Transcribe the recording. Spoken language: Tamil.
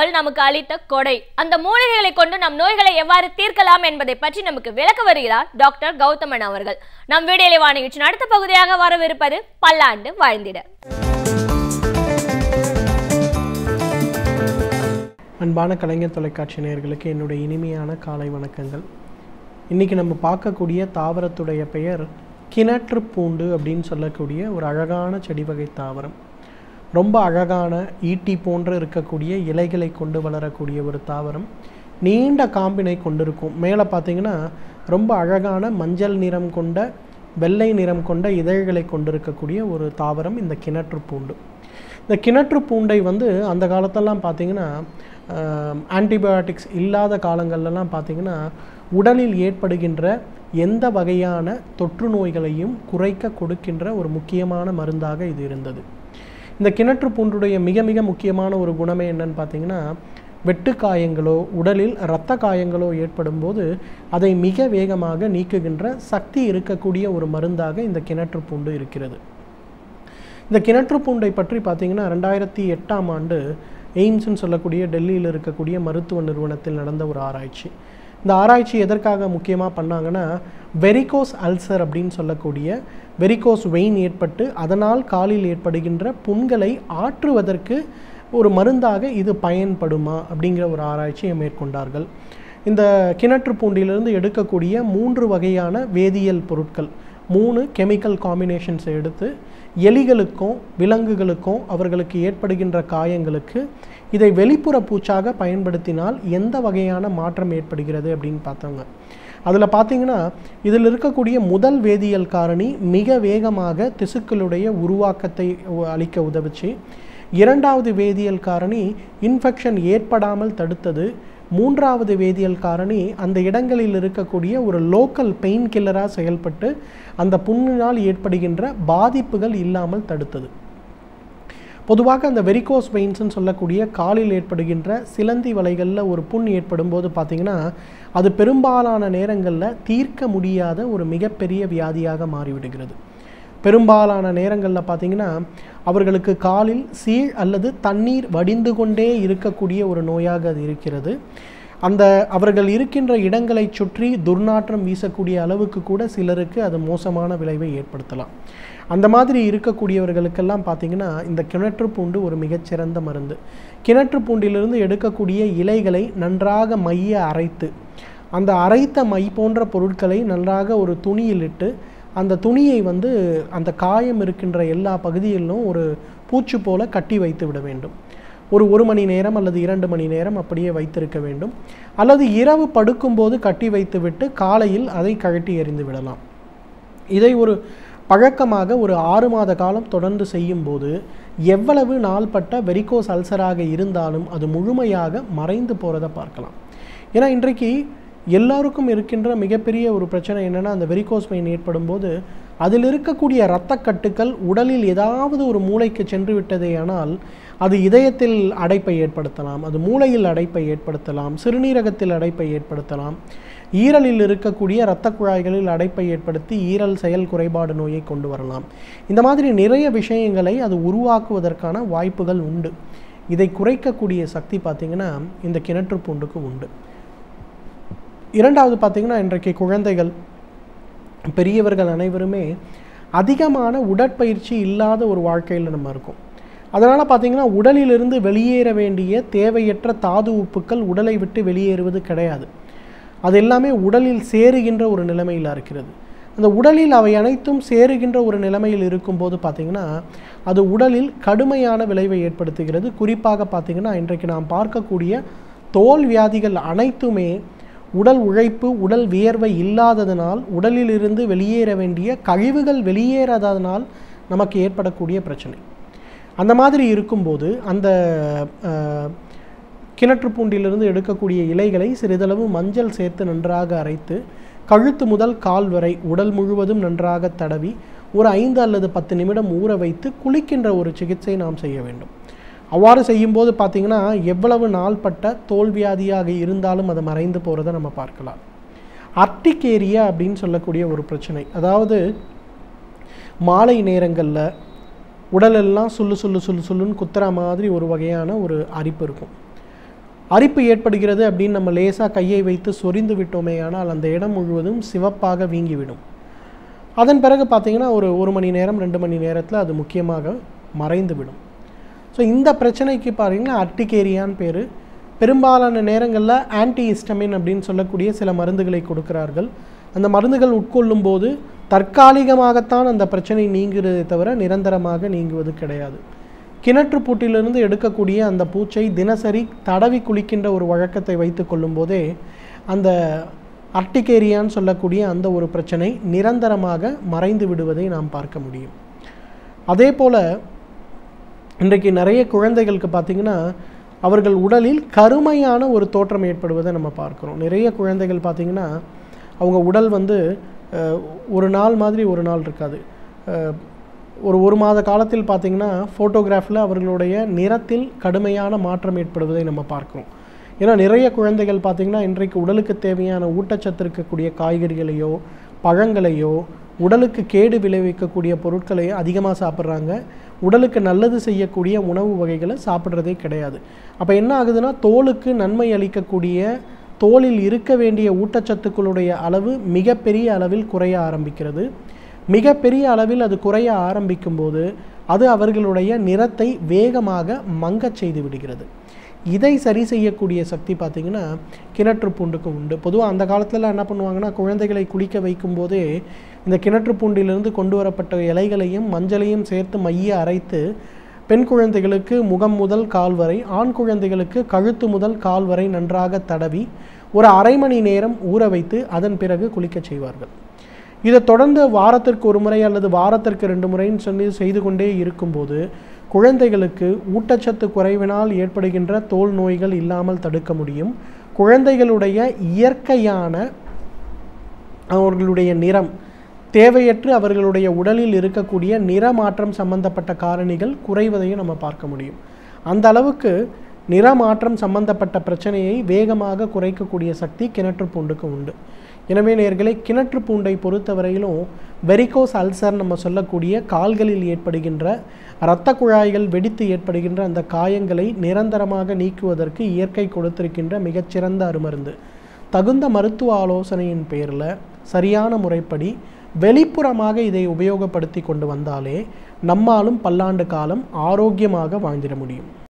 முன்னோர்கள் நமக்கு அளித்த கொடை அந்த மூலிகைகளை கொண்டு நம் நோய்களை எவ்வாறு தீர்க்கலாம் என்பதை பற்றி நமக்கு விளக்க வருகிறார் டாக்டர் கௌதமன் அவர்கள் நம் வீடியோலை வாணிகிச்சின் அடுத்த பகுதியாக வரவிருப்பது பல்லாண்டு வாழ்ந்திட அன்பான கலைஞர் தொலைக்காட்சி நேயர்களுக்கு என்னுடைய இனிமையான காலை வணக்கங்கள் இன்றைக்கி நம்ம பார்க்கக்கூடிய தாவரத்துடைய பெயர் கிணற்று பூண்டு அப்படின்னு சொல்லக்கூடிய ஒரு அழகான செடி வகை தாவரம் ரொம்ப அழகான ஈட்டி போன்று இருக்கக்கூடிய இலைகளை கொண்டு வளரக்கூடிய ஒரு தாவரம் நீண்ட காம்பினை கொண்டிருக்கும் மேலே பார்த்தீங்கன்னா ரொம்ப அழகான மஞ்சள் நிறம் கொண்ட வெள்ளை நிறம் கொண்ட இதழ்களை கொண்டிருக்கக்கூடிய ஒரு தாவரம் இந்த கிணற்று பூண்டு இந்த கிணற்று பூண்டை வந்து அந்த காலத்தெல்லாம் பார்த்தீங்கன்னா ஆன்டிபயோட்டிக்ஸ் இல்லாத காலங்கள்லாம் பார்த்தீங்கன்னா உடலில் ஏற்படுகின்ற எந்த வகையான தொற்று நோய்களையும் குறைக்க கொடுக்கின்ற ஒரு முக்கியமான மருந்தாக இது இருந்தது இந்த கிணற்று பூண்டுடைய மிக மிக முக்கியமான ஒரு குணமே என்னன்னு பார்த்தீங்கன்னா வெட்டு காயங்களோ உடலில் இரத்த காயங்களோ ஏற்படும் போது அதை மிக வேகமாக நீக்குகின்ற சக்தி இருக்கக்கூடிய ஒரு மருந்தாக இந்த கிணற்று பூண்டு இருக்கிறது இந்த கிணற்று பூண்டை பற்றி பார்த்தீங்கன்னா ரெண்டாயிரத்தி எட்டாம் ஆண்டு எய்ம்ஸ்னு சொல்லக்கூடிய டெல்லியில் இருக்கக்கூடிய மருத்துவ நிறுவனத்தில் நடந்த ஒரு ஆராய்ச்சி இந்த ஆராய்ச்சி எதற்காக முக்கியமாக பண்ணாங்கன்னா வெரிகோஸ் அல்சர் அப்படின்னு சொல்லக்கூடிய வெரிகோஸ் வெயின் ஏற்பட்டு அதனால் காலில் ஏற்படுகின்ற புண்களை ஆற்றுவதற்கு ஒரு மருந்தாக இது பயன்படுமா அப்படிங்கிற ஒரு ஆராய்ச்சியை மேற்கொண்டார்கள் இந்த கிணற்று பூண்டிலிருந்து எடுக்கக்கூடிய மூன்று வகையான வேதியியல் பொருட்கள் மூணு கெமிக்கல் காம்பினேஷன்ஸை எடுத்து எலிகளுக்கும் விலங்குகளுக்கும் அவர்களுக்கு ஏற்படுகின்ற காயங்களுக்கு இதை வெளிப்புற பூச்சாக பயன்படுத்தினால் எந்த வகையான மாற்றம் ஏற்படுகிறது அப்படின்னு பார்த்தோங்க அதில் பார்த்தீங்கன்னா இதில் இருக்கக்கூடிய முதல் வேதியியல் காரணி மிக வேகமாக திசுக்களுடைய உருவாக்கத்தை அளிக்க உதவுச்சு இரண்டாவது வேதியியல் காரணி இன்ஃபெக்ஷன் ஏற்படாமல் தடுத்தது மூன்றாவது வேதியியல் காரணி அந்த இடங்களில் இருக்கக்கூடிய ஒரு லோக்கல் பெயின் கில்லராக செயல்பட்டு அந்த புண்ணினால் ஏற்படுகின்ற பாதிப்புகள் இல்லாமல் தடுத்தது பொதுவாக அந்த வெரிகோஸ் வெயின்ஸ்னு சொல்லக்கூடிய காலில் ஏற்படுகின்ற சிலந்தி வலைகளில் ஒரு புண் ஏற்படும் போது பார்த்திங்கன்னா அது பெரும்பாலான நேரங்களில் தீர்க்க முடியாத ஒரு மிகப்பெரிய வியாதியாக மாறிவிடுகிறது பெரும்பாலான நேரங்களில் பார்த்திங்கன்னா அவர்களுக்கு காலில் சீழ் அல்லது தண்ணீர் வடிந்து கொண்டே இருக்கக்கூடிய ஒரு நோயாக அது இருக்கிறது அந்த அவர்கள் இருக்கின்ற இடங்களை சுற்றி துர்நாற்றம் வீசக்கூடிய அளவுக்கு கூட சிலருக்கு அது மோசமான விளைவை ஏற்படுத்தலாம் அந்த மாதிரி இருக்கக்கூடியவர்களுக்கெல்லாம் பார்த்திங்கன்னா இந்த கிணற்று பூண்டு ஒரு மிகச்சிறந்த மருந்து கிணற்று பூண்டிலிருந்து எடுக்கக்கூடிய இலைகளை நன்றாக மைய அரைத்து அந்த அரைத்த மை போன்ற பொருட்களை நன்றாக ஒரு துணியில் இட்டு அந்த துணியை வந்து அந்த காயம் இருக்கின்ற எல்லா பகுதிகளிலும் ஒரு பூச்சு போல கட்டி வைத்து விட வேண்டும் ஒரு ஒரு மணி நேரம் அல்லது இரண்டு மணி நேரம் அப்படியே வைத்திருக்க வேண்டும் அல்லது இரவு படுக்கும்போது கட்டி வைத்துவிட்டு காலையில் அதை கழட்டி எறிந்து விடலாம் இதை ஒரு பழக்கமாக ஒரு ஆறு மாத காலம் தொடர்ந்து செய்யும்போது எவ்வளவு நாள்பட்ட வெரிகோஸ் அல்சராக இருந்தாலும் அது முழுமையாக மறைந்து போகிறத பார்க்கலாம் ஏன்னா இன்றைக்கு எல்லாருக்கும் இருக்கின்ற மிகப்பெரிய ஒரு பிரச்சனை என்னென்னா அந்த வெரிகோஸ் வெயின் ஏற்படும் போது அதில் இருக்கக்கூடிய இரத்தக்கட்டுக்கள் உடலில் ஏதாவது ஒரு மூளைக்கு சென்று விட்டதேயானால் அது இதயத்தில் அடைப்பை ஏற்படுத்தலாம் அது மூளையில் அடைப்பை ஏற்படுத்தலாம் சிறுநீரகத்தில் அடைப்பை ஏற்படுத்தலாம் ஈரலில் இருக்கக்கூடிய இரத்த குழாய்களில் அடைப்பை ஏற்படுத்தி ஈரல் செயல் குறைபாடு நோயை கொண்டு வரலாம் இந்த மாதிரி நிறைய விஷயங்களை அது உருவாக்குவதற்கான வாய்ப்புகள் உண்டு இதை குறைக்கக்கூடிய சக்தி பார்த்திங்கன்னா இந்த கிணற்று பூண்டுக்கு உண்டு இரண்டாவது பார்த்திங்கன்னா இன்றைக்கு குழந்தைகள் பெரியவர்கள் அனைவருமே அதிகமான உடற்பயிற்சி இல்லாத ஒரு வாழ்க்கையில் நம்ம இருக்கோம் அதனால் பார்த்திங்கன்னா உடலிலிருந்து வெளியேற வேண்டிய தேவையற்ற தாது உப்புக்கள் உடலை விட்டு வெளியேறுவது கிடையாது அது எல்லாமே உடலில் சேருகின்ற ஒரு நிலைமையில் இருக்கிறது அந்த உடலில் அவை அனைத்தும் சேருகின்ற ஒரு நிலைமையில் இருக்கும்போது பார்த்திங்கன்னா அது உடலில் கடுமையான விளைவை ஏற்படுத்துகிறது குறிப்பாக பார்த்திங்கன்னா இன்றைக்கு நாம் பார்க்கக்கூடிய தோல் வியாதிகள் அனைத்துமே உடல் உழைப்பு உடல் வியர்வை இல்லாததனால் உடலிலிருந்து வெளியேற வேண்டிய கழிவுகள் வெளியேறாததனால் நமக்கு ஏற்படக்கூடிய பிரச்சனை அந்த மாதிரி இருக்கும்போது அந்த கிணற்று பூண்டிலிருந்து எடுக்கக்கூடிய இலைகளை சிறிதளவு மஞ்சள் சேர்த்து நன்றாக அரைத்து கழுத்து முதல் கால் வரை உடல் முழுவதும் நன்றாக தடவி ஒரு ஐந்து அல்லது பத்து நிமிடம் ஊற வைத்து குளிக்கின்ற ஒரு சிகிச்சை நாம் செய்ய வேண்டும் அவ்வாறு செய்யும்போது பார்த்திங்கன்னா எவ்வளவு நாள்பட்ட தோல்வியாதியாக இருந்தாலும் அது மறைந்து போகிறத நம்ம பார்க்கலாம் அர்டிகேரியா அப்படின்னு சொல்லக்கூடிய ஒரு பிரச்சனை அதாவது மாலை நேரங்களில் உடலெல்லாம் சுள்ளு சுள்ளு சுள்ளு சுள்ளுன்னு குத்துற மாதிரி ஒரு வகையான ஒரு அரிப்பு இருக்கும் அரிப்பு ஏற்படுகிறது அப்படின்னு நம்ம லேசாக கையை வைத்து சொரிந்து விட்டோமே ஆனால் அந்த இடம் முழுவதும் சிவப்பாக வீங்கிவிடும் அதன் பிறகு பார்த்தீங்கன்னா ஒரு ஒரு மணி நேரம் ரெண்டு மணி நேரத்தில் அது முக்கியமாக மறைந்து விடும் ஸோ இந்த பிரச்சனைக்கு பார்த்தீங்கன்னா அர்டிகேரியான்னு பேர் பெரும்பாலான நேரங்களில் ஆன்டி ஹிஸ்டமின் அப்படின்னு சொல்லக்கூடிய சில மருந்துகளை கொடுக்கிறார்கள் அந்த மருந்துகள் உட்கொள்ளும் போது தற்காலிகமாகத்தான் அந்த பிரச்சனை நீங்குறதே தவிர நிரந்தரமாக நீங்குவது கிடையாது கிணற்று பூட்டிலிருந்து எடுக்கக்கூடிய அந்த பூச்சை தினசரி தடவி குளிக்கின்ற ஒரு வழக்கத்தை வைத்து கொள்ளும் போதே அந்த அர்டிகேரியான்னு சொல்லக்கூடிய அந்த ஒரு பிரச்சனை நிரந்தரமாக மறைந்து விடுவதை நாம் பார்க்க முடியும் அதே போல் இன்றைக்கு நிறைய குழந்தைகளுக்கு பார்த்திங்கன்னா அவர்கள் உடலில் கருமையான ஒரு தோற்றம் ஏற்படுவதை நம்ம பார்க்குறோம் நிறைய குழந்தைகள் பார்த்திங்கன்னா அவங்க உடல் வந்து அஹ், ஒரு நாள் மாதிரி ஒரு நாள் இருக்காது அஹ், ஒரு ஒரு மாத காலத்தில் பார்த்திங்கன்னா ஃபோட்டோகிராஃபில் அவர்களுடைய நிறத்தில் கடுமையான மாற்றம் ஏற்படுவதை நம்ம பார்க்குறோம் ஏன்னா நிறைய குழந்தைகள் பார்த்திங்கன்னா இன்றைக்கு உடலுக்கு தேவையான ஊட்டச்சத்து இருக்கக்கூடிய காய்கறிகளையோ பழங்களையோ உடலுக்கு கேடு விளைவிக்கக்கூடிய பொருட்களை அதிகமாக சாப்பிட்றாங்க உடலுக்கு நல்லது செய்யக்கூடிய உணவு வகைகளை சாப்பிட்றதே கிடையாது அப்போ என்ன ஆகுதுன்னா தோலுக்கு நன்மை அளிக்கக்கூடிய தோலில் இருக்க வேண்டிய ஊட்டச்சத்துக்களுடைய அளவு மிகப்பெரிய அளவில் குறைய ஆரம்பிக்கிறது மிகப்பெரிய அளவில் அது குறைய ஆரம்பிக்கும் போது அது அவர்களுடைய நிறத்தை வேகமாக மங்கச் செய்து விடுகிறது இதை சரி செய்யக்கூடிய சக்தி பார்த்திங்கன்னா கிணற்று பூண்டுக்கு உண்டு பொதுவாக அந்த காலத்துல என்ன பண்ணுவாங்கன்னா குழந்தைகளை குளிக்க வைக்கும்போதே இந்த கிணற்று பூண்டிலிருந்து கொண்டு வரப்பட்ட இலைகளையும் மஞ்சளையும் சேர்த்து மைய அரைத்து பெண் குழந்தைகளுக்கு முகம் முதல் கால் வரை ஆண் குழந்தைகளுக்கு கழுத்து முதல் கால் வரை நன்றாக தடவி ஒரு அரை மணி நேரம் ஊற வைத்து அதன் பிறகு குளிக்கச் செய்வார்கள் இதை தொடர்ந்து வாரத்திற்கு ஒரு முறை அல்லது வாரத்திற்கு ரெண்டு முறைன்னு சொல்லி செய்து கொண்டே இருக்கும்போது குழந்தைகளுக்கு ஊட்டச்சத்து குறைவினால் ஏற்படுகின்ற தோல் நோய்கள் இல்லாமல் தடுக்க முடியும் குழந்தைகளுடைய இயற்கையான அவர்களுடைய நிறம் தேவையற்று அவர்களுடைய உடலில் இருக்கக்கூடிய நிறமாற்றம் சம்பந்தப்பட்ட காரணிகள் குறைவதையும் நம்ம பார்க்க முடியும் அந்த அளவுக்கு நிறமாற்றம் சம்பந்தப்பட்ட பிரச்சனையை வேகமாக குறைக்கக்கூடிய சக்தி கிணற்று பூண்டுக்கு உண்டு எனவே நேர்களை கிணற்று பூண்டை பொறுத்தவரையிலும் வெரிகோஸ் அல்சர் நம்ம சொல்லக்கூடிய கால்களில் ஏற்படுகின்ற இரத்த குழாய்கள் வெடித்து ஏற்படுகின்ற அந்த காயங்களை நிரந்தரமாக நீக்குவதற்கு இயற்கை கொடுத்திருக்கின்ற மிகச்சிறந்த அருமருந்து தகுந்த மருத்துவ ஆலோசனையின் பேரில் சரியான முறைப்படி வெளிப்புறமாக இதை உபயோகப்படுத்தி கொண்டு வந்தாலே நம்மாலும் பல்லாண்டு காலம் ஆரோக்கியமாக வாழ்ந்திட முடியும்